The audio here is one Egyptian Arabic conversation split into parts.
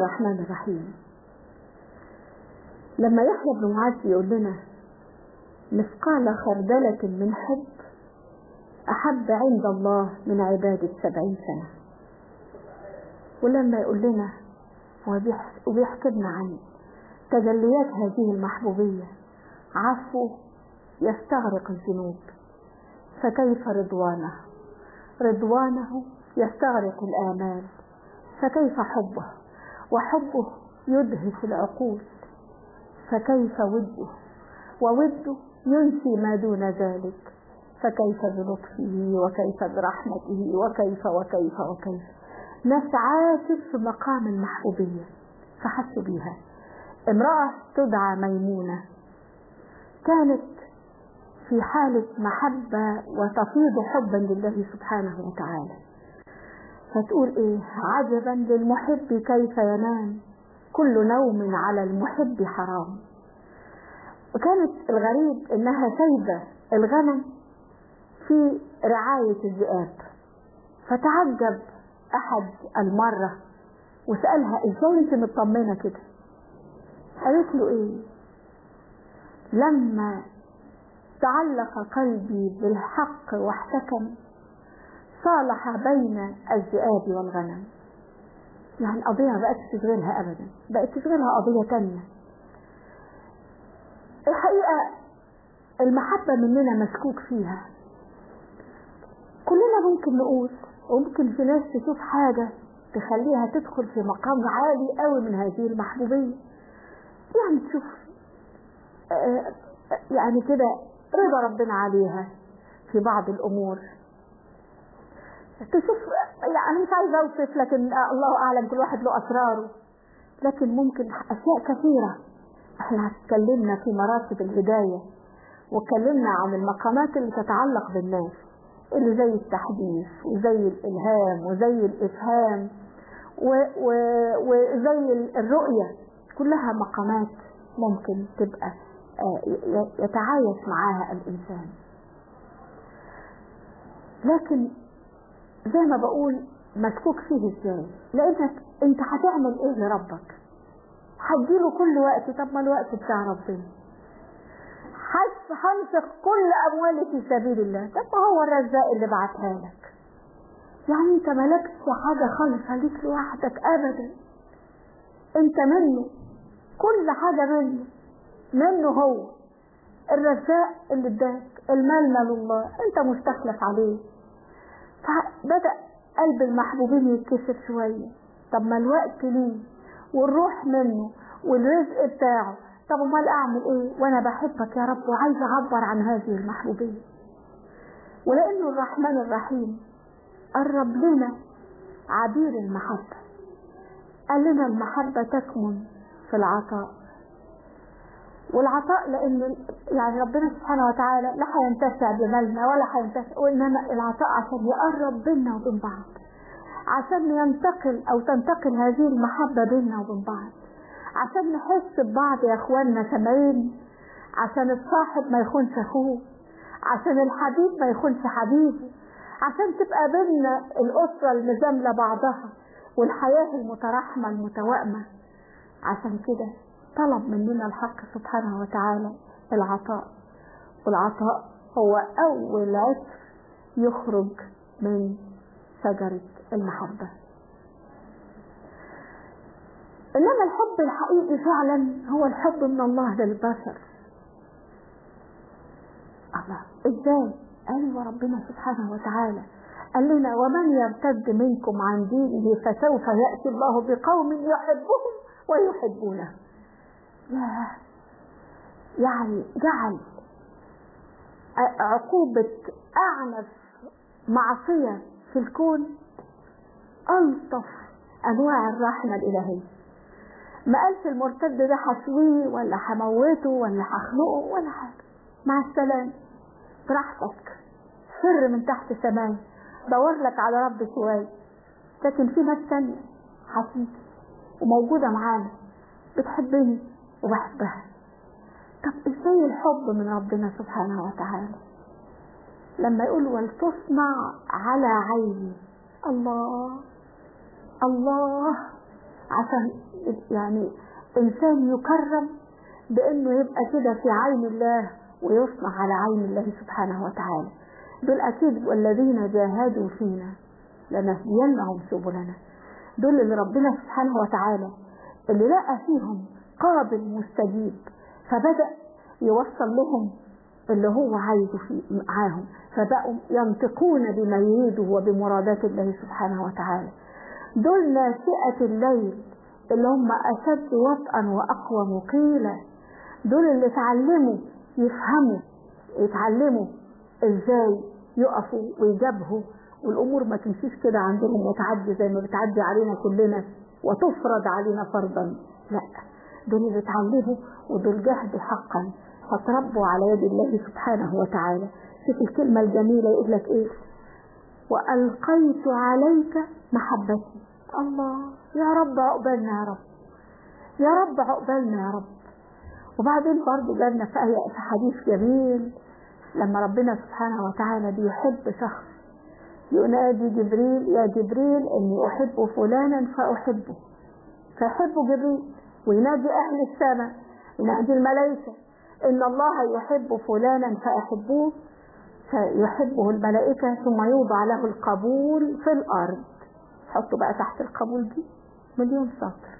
الرحمن الرحيم لما يحيى بن معاذ يقول لنا مثقال خردلة من حب أحب عند الله من عبادة سبعين سنة ولما يقول لنا وبيحكي لنا عن تجليات هذه المحبوبية عفو يستغرق الذنوب فكيف رضوانه رضوانه يستغرق الآمال فكيف حبه وحبه يدهش العقول فكيف وده ووده ينسي ما دون ذلك فكيف بلطفه وكيف برحمته وكيف وكيف وكيف ناس عاشت في مقام المحبوبية فحسوا بيها امرأة تدعى ميمونة كانت في حالة محبة وتفيض حبا لله سبحانه وتعالى فتقول ايه عجبا للمحب كيف ينام كل نوم على المحب حرام وكانت الغريب انها سايبة الغنم في رعاية الذئاب فتعجب احد المرة وسألها ازاي انت مطمنة كده قالت له ايه لما تعلق قلبي بالحق واحتكم صالح بين الذئاب والغنم يعني القضية ما بقتش تشغلها أبدا بقت تشغلها قضية تانية الحقيقة المحبة مننا مشكوك فيها كلنا ممكن نقول وممكن في ناس تشوف حاجة تخليها تدخل في مقام عالي قوي من هذه المحبوبية يعني تشوف يعني كده رضا ربنا عليها في بعض الأمور تشوف يعني مش عايزة أوصف لكن الله أعلم كل واحد له أسراره لكن ممكن أشياء كثيرة احنا اتكلمنا في مراتب الهداية واتكلمنا عن المقامات اللي تتعلق بالناس اللي زي التحديث وزي الإلهام وزي الإفهام وزي الرؤية كلها مقامات ممكن تبقى يتعايش معاها الإنسان لكن زي ما بقول مشكوك فيه ازاي لانك انت هتعمل ايه لربك هتديله كل وقت طب ما الوقت بتاع ربنا هنفق كل اموالي في سبيل الله طب ما هو الرزاق اللي بعتها لك يعني انت مالكش حاجة خالص عليك لوحدك ابدا انت منه كل حاجة منه منه هو الرزاق اللي اداك المال مال الله انت مستخلف عليه فبدأ قلب المحبوبين يتكسر شوية طب ما الوقت ليه والروح منه والرزق بتاعه طب امال اعمل ايه وانا بحبك يا رب وعايزه اعبر عن هذه المحبوبيه ولانه الرحمن الرحيم قرب لنا عبير المحبه قال لنا المحبه تكمن في العطاء والعطاء لان يعني ربنا سبحانه وتعالى لا هينتفع بمالنا ولا هينتفع وانما العطاء عشان يقرب بينا وبين بعض عشان ينتقل او تنتقل هذه المحبه بينا وبين بعض عشان نحس ببعض يا اخواننا سامعين عشان الصاحب ما يخونش اخوه عشان الحبيب ما يخونش حبيبه عشان تبقى بينا الاسره المزامله بعضها والحياه المتراحمه المتوائمه عشان كده طلب مننا الحق سبحانه وتعالى العطاء والعطاء هو اول عطر يخرج من شجره المحبه انما الحب الحقيقي فعلا هو الحب من الله للبشر الله ازاي ايوه ربنا سبحانه وتعالى قال لنا ومن يرتد منكم عن دينه فسوف ياتي الله بقوم يحبهم ويحبونه يا يعني جعل عقوبة أعنف معصية في الكون ألطف أنواع الرحمة الإلهية ما قالش المرتد ده هشويه ولا هموته ولا هخنقه ولا حاجة مع السلامة براحتك سر من تحت سماي دور لك على رب سواي لكن في ناس تانية هتيجي وموجودة معانا بتحبني وبحبها طب ازاي الحب من ربنا سبحانه وتعالى لما يقول ولتصنع على عيني الله الله عشان يعني إنسان يكرم بأنه يبقى كده في عين الله ويصنع على عين الله سبحانه وتعالى دول أكيد والذين جاهدوا فينا لنهدينهم سبلنا دول اللي ربنا سبحانه وتعالى اللي لقى فيهم قابل مستجيب فبدأ يوصل لهم اللي هو عايزه في معاهم فبقوا ينطقون بما يريده وبمرادات الله سبحانه وتعالى دول ناشئة الليل اللي هم أشد وطئا وأقوى مقيلة دول اللي اتعلموا يفهموا يتعلموا ازاي يقفوا ويجابهوا والامور ما تمشيش كده عندهم وتعدي زي ما بتعدي علينا كلنا وتفرض علينا فرضا لا دول اللي اتعلموا ودول جهدوا حقا فتربوا على يد الله سبحانه وتعالى شوف الكلمة الجميلة يقول لك ايه وألقيت عليك محبتي الله يا رب عقبالنا يا رب يا رب عقبالنا يا رب وبعدين برضه جالنا في آية في حديث جميل لما ربنا سبحانه وتعالى بيحب شخص ينادي جبريل يا جبريل اني احب فلانا فاحبه فيحبه جبريل وينادي اهل السماء ينادي الملائكه ان الله يحب فلانا فاحبوه فيحبه الملائكه ثم يوضع له القبول في الارض حطوا بقى تحت القبول دي مليون سطر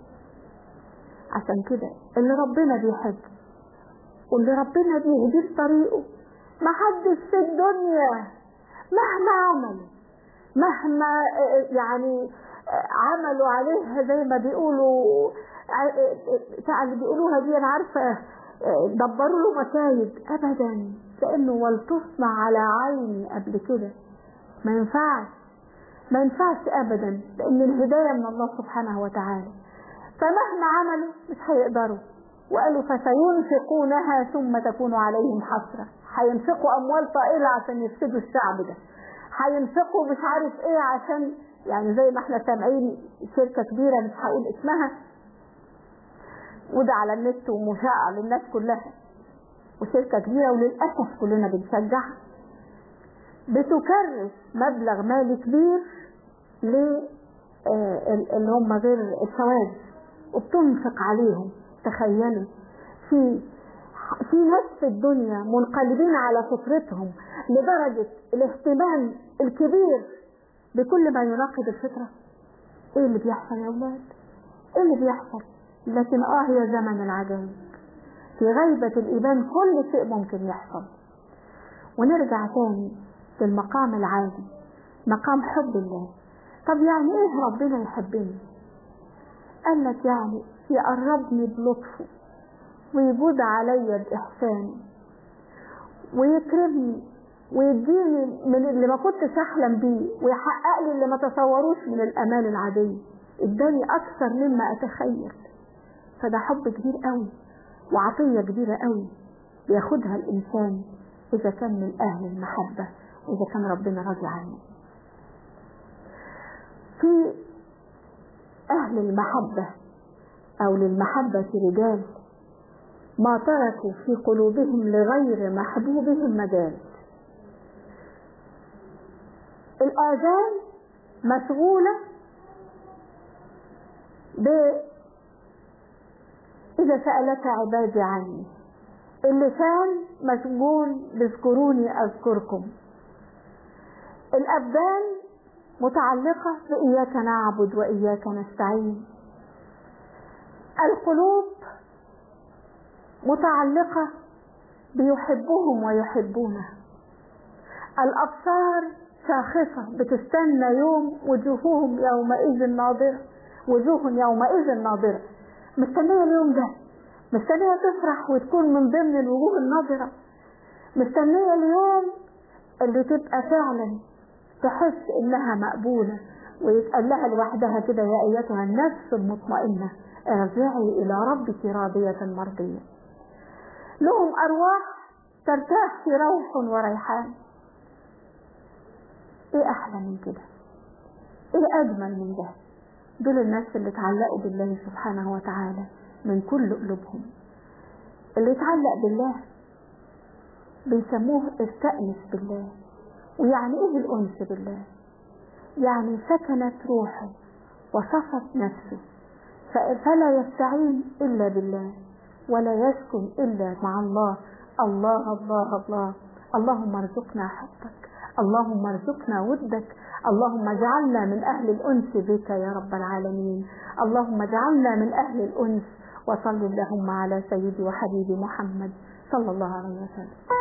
عشان كده اللي ربنا بيحبه واللي ربنا بيهديه في طريقه محدش في الدنيا مهما عملوا مهما يعني عملوا عليها زي ما بيقولوا بتاع اللي بيقولوها دي انا عارفه دبروا له مكايد ابدا لانه ولتصنع على عيني قبل كده ما ينفعش ما ينفعش ابدا لان الهدايه من الله سبحانه وتعالى فمهما عملوا مش هيقدروا وقالوا فسينفقونها ثم تكون عليهم حسرة هينفقوا أموال طائلة عشان يفسدوا الشعب ده هينفقوا مش عارف ايه عشان يعني زي ما احنا سامعين شركة كبيرة مش هقول اسمها وده على النت ومشاع للناس كلها وشركة كبيرة وللأسف كلنا بنشجعها بتكرس مبلغ مالي كبير ل اللي هم غير الشواذ وبتنفق عليهم تخيلوا في في ناس في الدنيا منقلبين على فطرتهم لدرجة الاهتمام الكبير بكل ما يناقض الفطرة ايه اللي بيحصل يا اولاد ايه اللي بيحصل لكن اه يا زمن العجائب في غيبة الإيمان كل شيء ممكن يحصل ونرجع تاني للمقام العالي مقام حب الله طب يعني ايه ربنا يحبني قال لك يعني يقربني بلطفه ويجود عليا بإحسانه ويكرمني ويديني من اللي ما كنتش أحلم بيه ويحقق لي اللي ما تصوروش من الأمال العادية اداني أكثر مما أتخيل فده حب كبير قوي وعطية كبيرة قوي بياخدها الإنسان إذا كان من أهل المحبة وإذا كان ربنا راضي عنه في أهل المحبة أو للمحبة رجال ما تركوا في قلوبهم لغير محبوبهم مجال الآذان مشغولة ب إذا سألك عبادي عني اللسان مشغول باذكروني أذكركم الأبدان متعلقة بإياك نعبد وإياك نستعين القلوب متعلقة بيحبهم ويحبونه الأبصار شاخصة بتستنى يوم وجوههم يومئذ ناظرة وجوه يومئذ ناظرة مستنية اليوم ده مستنية تفرح وتكون من ضمن الوجوه الناظرة مستنية اليوم اللي تبقى فعلا تحس انها مقبولة ويتقال لها لوحدها كده يا ايتها النفس المطمئنة ارجعي الى ربك راضية مرضية لهم ارواح ترتاح في روح وريحان ايه احلى من كده ايه اجمل من ده دول الناس اللي اتعلقوا بالله سبحانه وتعالى من كل قلوبهم اللي اتعلق بالله بيسموه استأنس بالله ويعني ايه الانس بالله يعني سكنت روحه وصفت نفسه فلا يستعين إلا بالله ولا يسكن إلا مع الله الله الله الله اللهم ارزقنا حبك اللهم ارزقنا ودك اللهم اجعلنا من أهل الأنس بك يا رب العالمين اللهم اجعلنا من أهل الأنس وصل اللهم على سيدي وحبيبي محمد صلى الله عليه وسلم